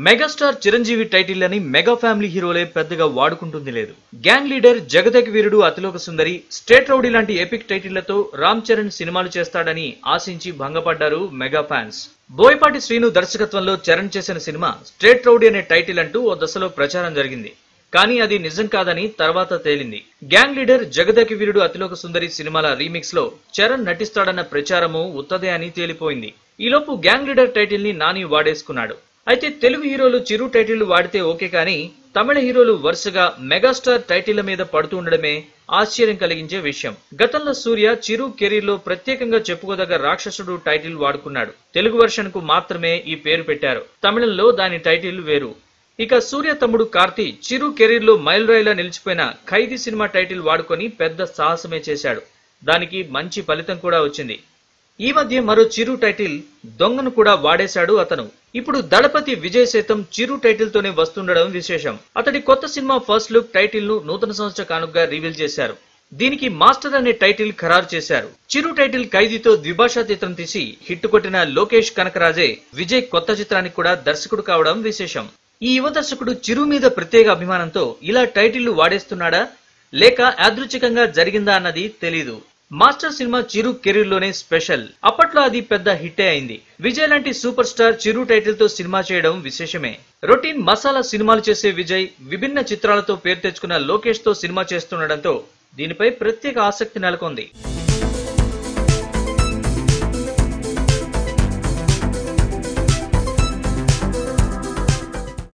megastar Chiranjeevi title అని mega family హీరోలే పెద్దగా వాడుకుంటుంది లేదు gang leader Jagadeka Veerudu Athiloka Sundari state rowdy లాంటి ఎపిక్ టైటిళ్లతో రామ్ చరణ్ సినిమాలు చేస్తాడని ఆశించి భంగపడ్డారు మెగా ఫ్యాన్స్ బోయపాటి శ్రీను దర్శకత్వంలో చరణ్ చేసిన సినిమా స్టేట్ రౌడీ అనే టైటిల్ అంటూ ఓ దశలో ప్రచారం జరిగింది కానీ అది నిజం కాదని తర్వాత తేలింది గ్యాంగ్ లీడర్ జగదకి వీరుడు అతిలోక సుందరి సినిమాల రీమిక్స్ లో చరణ్ నటిస్తాడన్న ప్రచారము ఉత్తదే అని తేలిపోయింది ఈలోపు గ్యాంగ్ లీడర్ టైటిల్ ని నాని వాడేసుకున్నాడు అయితే తెలుగు హీరోలు చిరు టైటిల్ వాడితే ఓకే కానీ తమిళ హీరోలు వరుసగా మెగాస్టార్ టైటిళ్ల మీద పడుతూ ఉండడమే ఆశ్చర్యం కలిగించే విషయం గతంలో సూర్య చిరు కెరీర్ లో ప్రత్యేకంగా చెప్పుకోదగ్గ రాక్షసుడు టైటిల్ వాడుకున్నాడు తెలుగు వెర్షన్ కు మాత్రమే ఈ పేరు పెట్టారు తమిళంలో దాని టైటిల్ వేరు ఇక సూర్య తమ్ముడు కార్తీ చిరు కెరీర్ లో మైలురాయిలా నిలిచిపోయిన ఖైదీ సినిమా టైటిల్ వాడుకొని పెద్ద సాహసమే చేశాడు దానికి మంచి ఫలితం కూడా వచ్చింది ఈ మధ్య మరో చిరు టైటిల్ దొంగను కూడా వాడేశాడు అతను ఇప్పుడు దళపతి విజయ్ సేతం చిరు టైటిల్ తోనే వస్తుండడం విశేషం అతడి కొత్త సినిమా ఫస్ట్ లుక్ టైటిల్ ను నూతన సంవత్సర కానుకగా రివీల్ చేశారు దీనికి మాస్టర్ అనే టైటిల్ ఖరారు చేశారు చిరు టైటిల్ ఖైదీతో ద్విభాషా చిత్రం తీసి హిట్ కొట్టిన లోకేష్ కనకరాజే విజయ్ కొత్త చిత్రానికి కూడా దర్శకుడు కావడం విశేషం ఈ యువ దర్శకుడు చిరు మీద ప్రత్యేక అభిమానంతో ఇలా టైటిళ్లు వాడేస్తున్నాడా లేక యాదృచ్ఛికంగా జరిగిందా అన్నది తెలీదు మాస్టర్ సినిమా చిరు కెరీర్ లోనే స్పెషల్ అప్పట్లో అది పెద్ద హిట్టే అయింది విజయ్ లాంటి సూపర్ స్టార్ చిరు టైటిల్ తో సినిమా చేయడం విశేషమే రొటీన్ మసాలా సినిమాలు చేసే విజయ్ విభిన్న చిత్రాలతో పేరు తెచ్చుకున్న లోకేష్ తో సినిమా చేస్తుండటంతో దీనిపై ప్రత్యేక ఆసక్తి నెలకొంది